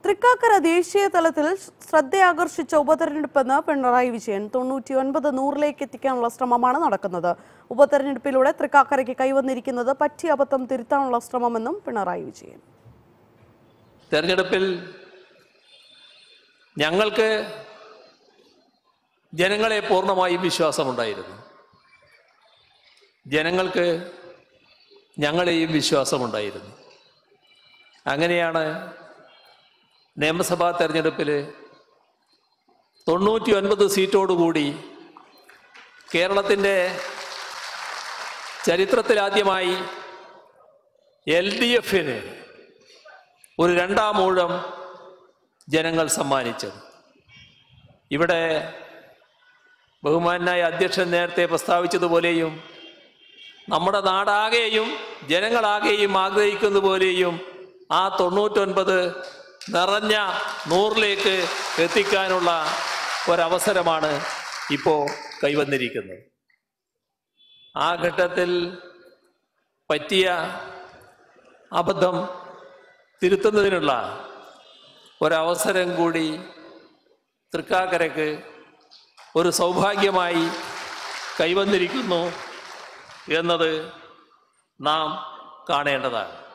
തൃക്കാക്കര ദേശീയ തലത്തിൽ ശ്രദ്ധയാകർഷിച്ച ഉപതെരഞ്ഞെടുപ്പെന്ന് പിണറായി വിജയൻ തൊണ്ണൂറ്റി ഒൻപത് നൂറിലേക്ക് എത്തിക്കാനുള്ള ശ്രമമാണ് നടക്കുന്നത് ഉപതെരഞ്ഞെടുപ്പിലൂടെ തൃക്കാക്കരയ്ക്ക് കൈവന്നിരിക്കുന്നത് പറ്റിയ അബദ്ധം തിരുത്താനുള്ള ശ്രമമെന്നും പിണറായി വിജയൻ തെരഞ്ഞെടുപ്പിൽ ഞങ്ങൾക്ക് ജനങ്ങളെ പൂർണ്ണമായും വിശ്വാസമുണ്ടായിരുന്നു ജനങ്ങൾക്ക് ഞങ്ങളെയും വിശ്വാസമുണ്ടായിരുന്നു അങ്ങനെയാണ് നിയമസഭാ തെരഞ്ഞെടുപ്പിൽ തൊണ്ണൂറ്റി ഒൻപത് സീറ്റോടുകൂടി കേരളത്തിൻ്റെ ചരിത്രത്തിലാദ്യമായി എൽ ഡി എഫിന് ഒരു രണ്ടാം ഊഴം ജനങ്ങൾ സമ്മാനിച്ചത് ഇവിടെ ബഹുമാനായ അധ്യക്ഷൻ നേരത്തെ പ്രസ്താവിച്ചതുപോലെയും നമ്മുടെ നാടാകെയും ജനങ്ങളാകെയും ആഗ്രഹിക്കുന്ന പോലെയും ആ തൊണ്ണൂറ്റൊൻപത് നിറഞ്ഞ നൂറിലേക്ക് എത്തിക്കാനുള്ള ഒരവസരമാണ് ഇപ്പോൾ കൈവന്നിരിക്കുന്നത് ആ ഘട്ടത്തിൽ പറ്റിയ അബദ്ധം തിരുത്തുന്നതിനുള്ള ഒരവസരം കൂടി തൃക്കാക്കരയ്ക്ക് ഒരു സൗഭാഗ്യമായി കൈവന്നിരിക്കുന്നു എന്നത് നാം കാണേണ്ടതാണ്